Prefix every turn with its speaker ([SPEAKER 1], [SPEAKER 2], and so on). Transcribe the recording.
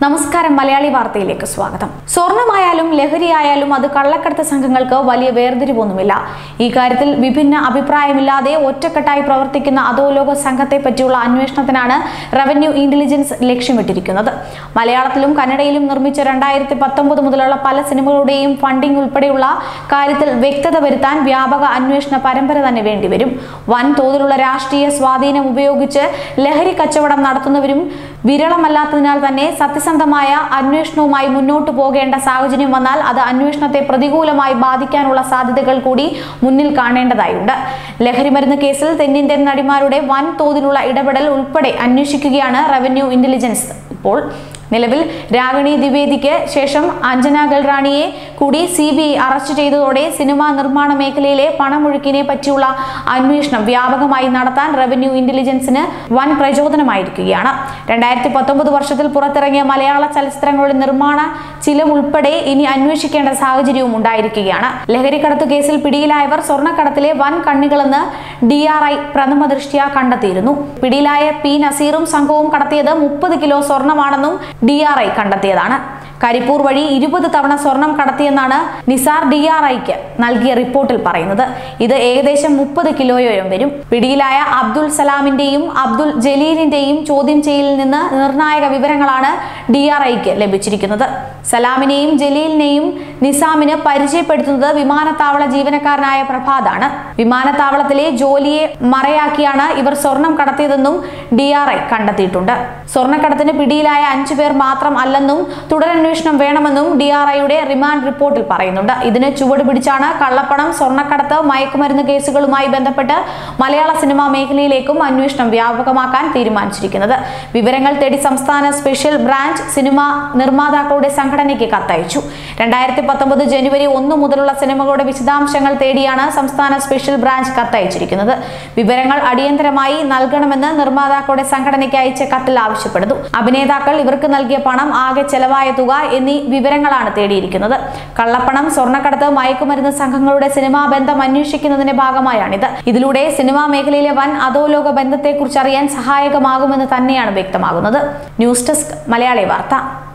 [SPEAKER 1] നമസ്കാരം മലയാളി വാർത്തയിലേക്ക് സ്വാഗതം സ്വർണമായാലും ലഹരിയായാലും അത് കള്ളക്കടത്ത് സംഘങ്ങൾക്ക് വലിയ വേർതിരിവൊന്നുമില്ല ഈ കാര്യത്തിൽ വിഭിന്ന അഭിപ്രായമില്ലാതെ ഒറ്റക്കെട്ടായി പ്രവർത്തിക്കുന്ന അധോലോക സംഘത്തെ പറ്റിയുള്ള അന്വേഷണത്തിനാണ് റവന്യൂ ഇന്റലിജൻസ് ലക്ഷ്യമിട്ടിരിക്കുന്നത് മലയാളത്തിലും കന്നഡയിലും നിർമ്മിച്ച രണ്ടായിരത്തി പത്തൊമ്പത് മുതലുള്ള പല സിനിമകളുടെയും ഫണ്ടിംഗ് ഉൾപ്പെടെയുള്ള കാര്യത്തിൽ വ്യക്തത വരുത്താൻ വ്യാപക അന്വേഷണ പരമ്പര തന്നെ വേണ്ടിവരും വൻ തോതിലുള്ള രാഷ്ട്രീയ സ്വാധീനം ഉപയോഗിച്ച് ലഹരി കച്ചവടം നടത്തുന്നവരും വിരളമല്ലാത്തതിനാൽ തന്നെ സത്യസന്ധമായ അന്വേഷണവുമായി മുന്നോട്ടു പോകേണ്ട സാഹചര്യം വന്നാൽ അത് അന്വേഷണത്തെ പ്രതികൂലമായി ബാധിക്കാനുള്ള സാധ്യതകൾ കൂടി മുന്നിൽ കാണേണ്ടതായുണ്ട് ലഹരിമരുന്ന് കേസിൽ തെന്നിന്ത്യൻ നടിമാരുടെ വൻ തോതിലുള്ള ഇടപെടൽ ഉൾപ്പെടെ അന്വേഷിക്കുകയാണ് റവന്യൂ ഇന്റലിജൻസ് ഇപ്പോൾ നിലവിൽ രാഗിണി ദ്വിവേദിക്ക് ശേഷം അഞ്ജന ഗൽറാണിയെ കൂടി സി ബി ഐ അറസ്റ്റ് ചെയ്തതോടെ സിനിമാ നിർമ്മാണ മേഖലയിലെ പണമൊഴുക്കിനെ പറ്റിയുള്ള അന്വേഷണം വ്യാപകമായി നടത്താൻ റവന്യൂ ഇന്റലിജൻസിന് വൻ പ്രചോദനമായിരിക്കുകയാണ് രണ്ടായിരത്തി പത്തൊമ്പത് വർഷത്തിൽ പുറത്തിറങ്ങിയ മലയാള ചലച്ചിത്രങ്ങളുടെ നിർമ്മാണ ചിലവ് ഉൾപ്പെടെ ഇനി അന്വേഷിക്കേണ്ട സാഹചര്യവും ഉണ്ടായിരിക്കുകയാണ് ലഹരിക്കടത്ത് കേസിൽ പിടിയിലായവർ സ്വർണ്ണക്കടത്തിലെ വൻ കണ്ണികളെന്ന് ഡി ആർ ഐ പ്രഥമ ദൃഷ്ട്യാ കണ്ടെത്തിയിരുന്നു പിടിയിലായ പി നസീറും സംഘവും കടത്തിയത് മുപ്പത് കിലോ സ്വർണമാണെന്നും ഡി ആർ ഐ കണ്ടെത്തിയതാണ് കരിപ്പൂർ വഴി ഇരുപത് തവണ സ്വർണം കടത്തിയെന്നാണ് നിസാർ ഡി ആർ ഐക്ക് നൽകിയ റിപ്പോർട്ടിൽ പറയുന്നത് ഇത് ഏകദേശം മുപ്പത് കിലോയോളം വരും പിടിയിലായ അബ്ദുൾ സലാമിന്റെയും അബ്ദുൾ ജലീലിന്റെയും ചോദ്യം ചെയ്യലിൽ നിന്ന് നിർണായക വിവരങ്ങളാണ് ഡി ആർ ഐക്ക് ലഭിച്ചിരിക്കുന്നത് സലാമിനെയും ജലീലിനെയും നിസാമിന് പരിചയപ്പെടുത്തുന്നത് വിമാനത്താവള ജീവനക്കാരനായ പ്രഭാതാണ് വിമാനത്താവളത്തിലെ ജോലിയെ മറയാക്കിയാണ് ഇവർ സ്വർണം കടത്തിയതെന്നും ഡി ആർ ഐ കണ്ടെത്തിയിട്ടുണ്ട് സ്വർണ്ണക്കടത്തിന് പിടിയിലായ അഞ്ചു പേർ മാത്രം അല്ലെന്നും തുടരന്വേഷണം വേണമെന്നും ഡി ആർ ഐയുടെ റിമാൻഡ് റിപ്പോർട്ടിൽ പറയുന്നുണ്ട് ഇതിന് ചുവട് പിടിച്ചാണ് കള്ളപ്പണം സ്വർണ്ണക്കടത്ത് മയക്കുമരുന്ന് കേസുകളുമായി ബന്ധപ്പെട്ട് മലയാള സിനിമാ മേഖലയിലേക്കും അന്വേഷണം വ്യാപകമാക്കാൻ തീരുമാനിച്ചിരിക്കുന്നത് വിവരങ്ങൾ തേടി സംസ്ഥാന സ്പെഷ്യൽ ബ്രാഞ്ച് സിനിമാ നിർമ്മാതാക്കളുടെ സംഘടനയ്ക്ക് കത്തയച്ചു രണ്ടായിരത്തി പത്തൊമ്പത് ജനുവരി ഒന്ന് മുതലുള്ള സിനിമകളുടെ വിശദാംശങ്ങൾ തേടിയാണ് സംസ്ഥാന സ്പെഷ്യൽ ബ്രാഞ്ച് കത്തയച്ചിരിക്കുന്നത് വിവരങ്ങൾ അടിയന്തരമായി നൽകണമെന്ന് നിർമ്മാതാക്കളുടെ സംഘടനയ്ക്ക് അയച്ച കത്തിൽ ആവശ്യപ്പെടുന്നു അഭിനേതാക്കൾ ഇവർക്ക് നൽകിയ പണം ആകെ ചെലവായ തുക എന്നീ വിവരങ്ങളാണ് തേടിയിരിക്കുന്നത് കള്ളപ്പണം സ്വർണ്ണക്കടത്ത് മയക്കുമരുന്ന് സംഘങ്ങളുടെ സിനിമാ ബന്ധം അന്വേഷിക്കുന്നതിന്റെ ഭാഗമായാണിത് ഇതിലൂടെ സിനിമാ മേഖലയിലെ വൻ അധോലോക ബന്ധത്തെക്കുറിച്ച് അറിയാൻ സഹായകമാകുമെന്ന് തന്നെയാണ് വ്യക്തമാകുന്നത് ന്യൂസ് ഡെസ്ക് മലയാളി വാർത്ത